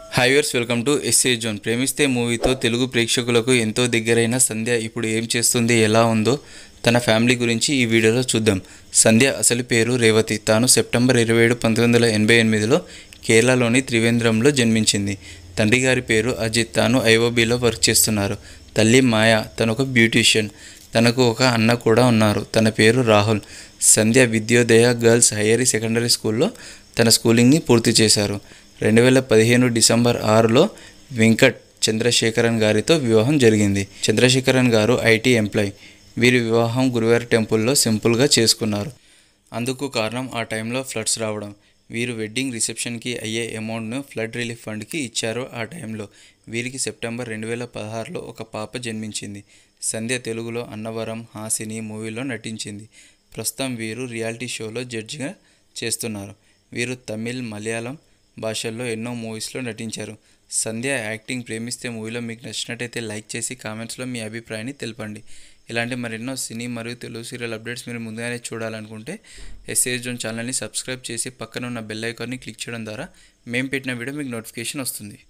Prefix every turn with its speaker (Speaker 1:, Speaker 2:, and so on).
Speaker 1: హైవర్స్ welcome to S A zone Premisthe మూవీతో తెలుగు ప్రేక్షకులకు ఎంతో దగ్గరైన సంధ్య ఇప్పుడు ఏం చేస్తుంది ఎలా ఉందో తన ఫ్యామిలీ గురించి ఈ వీడియోలో చూద్దాం సంధ్య అసలు పేరు రేవతి తాను సెప్టెంబర్ ఇరవై ఏడు పంతొమ్మిది వందల ఎనభై ఎనిమిదిలో కేరళలోని త్రివేంద్రంలో జన్మించింది తండ్రి గారి పేరు అజిత్ తాను ఐఓబీలో వర్క్ చేస్తున్నారు తల్లి మాయ తను ఒక బ్యూటీషియన్ తనకు ఒక అన్న కూడా ఉన్నారు తన పేరు Rahul Sandhya Vidyodaya girls higher secondary స్కూల్లో తన స్కూలింగ్ని పూర్తి చేశారు రెండు వేల పదిహేను డిసెంబర్ ఆరులో వెంకట్ చంద్రశేఖరన్ గారితో వివాహం జరిగింది చంద్రశేఖరన్ గారు ఐటీ ఎంప్లాయ్ వీరి వివాహం గురువారి టెంపుల్లో సింపుల్గా చేసుకున్నారు అందుకు కారణం ఆ టైంలో ఫ్లడ్స్ రావడం వీరు వెడ్డింగ్ రిసెప్షన్కి అయ్యే అమౌంట్ను ఫ్లడ్ రిలీఫ్ ఫండ్కి ఇచ్చారు ఆ టైంలో వీరికి సెప్టెంబర్ రెండు వేల పదహారులో ఒక పాప జన్మించింది సంధ్య తెలుగులో అన్నవరం హాసిని మూవీలో నటించింది ప్రస్తుతం వీరు రియాలిటీ షోలో జడ్జిగా చేస్తున్నారు వీరు తమిళ్ మలయాళం భాషల్లో ఎన్నో మూవీస్లో నటించారు సంధ్య యాక్టింగ్ ప్రేమిస్తే మూవీలో మీకు నచ్చినట్టయితే లైక్ చేసి కామెంట్స్లో మీ అభిప్రాయాన్ని తెలపండి ఇలాంటి మరెన్నో సినీ మరియు తెలుగు సీరియల్ అప్డేట్స్ మీరు ముందుగానే చూడాలనుకుంటే ఎస్ఏ జోన్ ఛానల్ని సబ్స్క్రైబ్ చేసి పక్కన ఉన్న బెల్ ఐకాన్ని క్లిక్ చేయడం ద్వారా మేము పెట్టిన వీడియో మీకు నోటిఫికేషన్ వస్తుంది